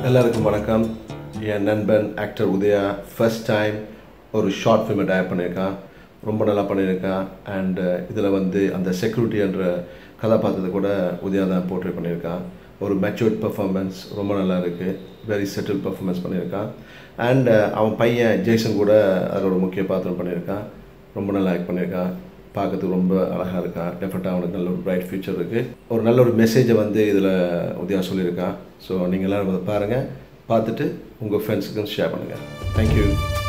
எல்லாருக்கும் வணக்கம் என் நண்பன் ஆக்டர் உதயா ஃபர்ஸ்ட் டைம் ஒரு ஷார்ட் ஃபிலிமை டயர் பண்ணியிருக்கான் ரொம்ப நல்லா பண்ணியிருக்கான் அண்ட் இதில் வந்து அந்த செக்யூரிட்டி என்ற கதாபாத்திரத்தை கூட உதயா தான் போர்ட்ரே பண்ணியிருக்கான் ஒரு மெச்சூர்ட் பர்ஃபார்மன்ஸ் ரொம்ப நல்லா இருக்குது வெரி செட்டில் பர்ஃபார்மன்ஸ் பண்ணியிருக்கான் அண்ட் அவன் பையன் ஜெய்சன் கூட அதோட முக்கிய பாத்திரம் பண்ணியிருக்கான் ரொம்ப நல்லா ஆக்ட் பண்ணியிருக்கான் பார்க்கறதுக்கு ரொம்ப அழகாக இருக்கான் டெஃபினட்டாக அவனுக்கு நல்ல ஒரு பிரைட் ஃபியூச்சர் இருக்குது ஒரு நல்ல ஒரு மெசேஜை வந்து இதில் உதயா சொல்லியிருக்கான் ஸோ நீங்கள் எல்லோரும் அதை பாருங்கள் பார்த்துட்டு உங்கள் ஃப்ரெண்ட்ஸுக்கும் ஷேர் பண்ணுங்கள் தேங்க்யூ